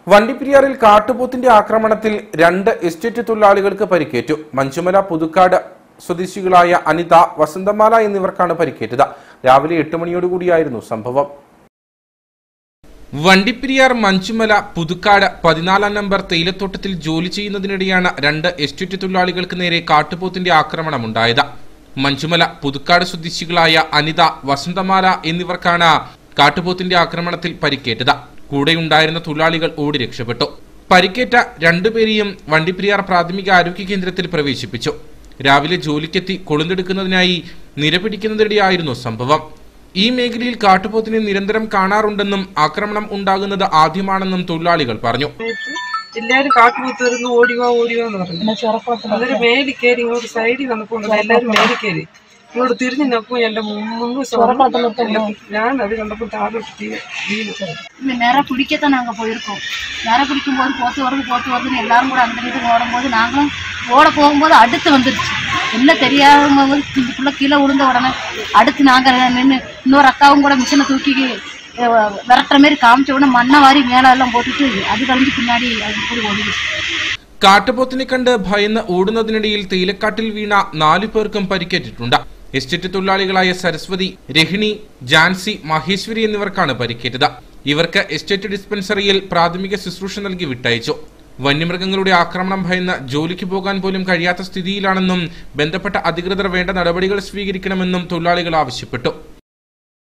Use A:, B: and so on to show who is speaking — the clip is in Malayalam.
A: വണ്ടിപ്പെരിയാറിൽ കാട്ടുപോത്തിന്റെ ആക്രമണത്തിൽ രണ്ട് എസ്റ്റേറ്റ് തൊഴിലാളികൾക്ക് പരിക്കേറ്റു മഞ്ചുമല പുതുക്കാട് സ്വദേശികളായ അനിത വസന്തമാല എന്നിവർക്കാണ് പരിക്കേറ്റത് രാവിലെ എട്ട് മണിയോടുകൂടിയായിരുന്നു സംഭവം വണ്ടിപ്പെരിയാർ മഞ്ചുമല പുതുക്കാട് പതിനാലാം നമ്പർ തേയിലത്തോട്ടത്തിൽ ജോലി ചെയ്യുന്നതിനിടെയാണ് രണ്ട് എസ്റ്റേറ്റ് തൊഴിലാളികൾക്ക് നേരെ കാട്ടുപോത്തിന്റെ ആക്രമണമുണ്ടായത് മഞ്ചുമല പുതുക്കാട് സ്വദേശികളായ അനിത വസന്തമാല എന്നിവർക്കാണ് കാട്ടുപോത്തിന്റെ ആക്രമണത്തിൽ പരിക്കേറ്റത് കൂടെയുണ്ടായിരുന്ന തൊഴിലാളികൾ ഓടി രക്ഷപ്പെട്ടു പരിക്കേറ്റ രണ്ടുപേരെയും വണ്ടിപ്പെരിയാർ പ്രാഥമിക ആരോഗ്യ കേന്ദ്രത്തിൽ പ്രവേശിപ്പിച്ചു രാവിലെ ജോലിക്കെത്തി കൊളുന്തെടുക്കുന്നതിനായി നിരപിടിക്കുന്നതിനിടെയായിരുന്നു സംഭവം ഈ മേഖലയിൽ കാട്ടുപോത്തിനെ നിരന്തരം കാണാറുണ്ടെന്നും ആക്രമണം ഉണ്ടാകുന്നത് ആദ്യമാണെന്നും തൊഴിലാളികൾ പറഞ്ഞു
B: സമയത്ത് എല്ലാരും കാട്ടുപോത്ത് വരുന്നു ഓടിവാ ഓടിവാ എന്ന് പറഞ്ഞു അതൊരു മേലിൽ കയറി ഇങ്ങോട്ട് സൈഡിൽ വന്നപ്പോൾ എല്ലാരും മേലിൽ കയറി ഇങ്ങോട്ട് തിരിഞ്ഞു നോക്കുമ്പോൾ എന്റെ മുമ്പ് ഞാൻ അത് കണ്ടപ്പോൾ താഴോട്ട് തീ- വീണു
C: இல்லை நேராக பிடிக்கத்தான் நாங்கள் போயிருக்கோம் நேராக பிடிக்கும்போது போத்து வருது போத்து வருதுன்னு எல்லாரும் கூட அந்த இது ஓடும்போது நாங்களும் ஓட போகும்போது அடுத்து வந்துருச்சு என்ன தெரியாம போது இதுக்குள்ளே கீழே விழுந்த உடனே அடுத்து நாங்கள் நின்று இன்னொரு அக்காவும் கூட மிஷினை தூக்கி அஹ், விரட்டுற மாதிரி காமிச்ச உடனே மண்ணை வாரி மேலே எல்லாம் போட்டுட்டு அது கழிஞ்சு பின்னாடி அது கூடி ஓடிடுச்சு
A: കാട്ടുപോത്തിനെ കണ്ട് ഭയന്ന് ഓടുന്നതിനിടയിൽ തേയിലക്കാട്ടിൽ വീണ നാലു പേർക്കും പരിക്കേറ്റിട്ടുണ്ട് എസ്റ്റേറ്റ് തൊഴിലാളികളായ സരസ്വതി രഹിണി ജാൻസി മഹേശ്വരി എന്നിവർക്കാണ് പരിക്കേറ്റത് ഇവർക്ക് എസ്റ്റേറ്റ് ഡിസ്പെൻസറിയിൽ പ്രാഥമിക ശുശ്രൂഷ നൽകി വിട്ടയച്ചു വന്യമൃഗങ്ങളുടെ ആക്രമണം ഭയന്ന് ജോലിക്ക് പോകാൻ പോലും കഴിയാത്ത സ്ഥിതിയിലാണെന്നും ബന്ധപ്പെട്ട അധികൃതർ വേണ്ട നടപടികൾ സ്വീകരിക്കണമെന്നും തൊഴിലാളികൾ ആവശ്യപ്പെട്ടു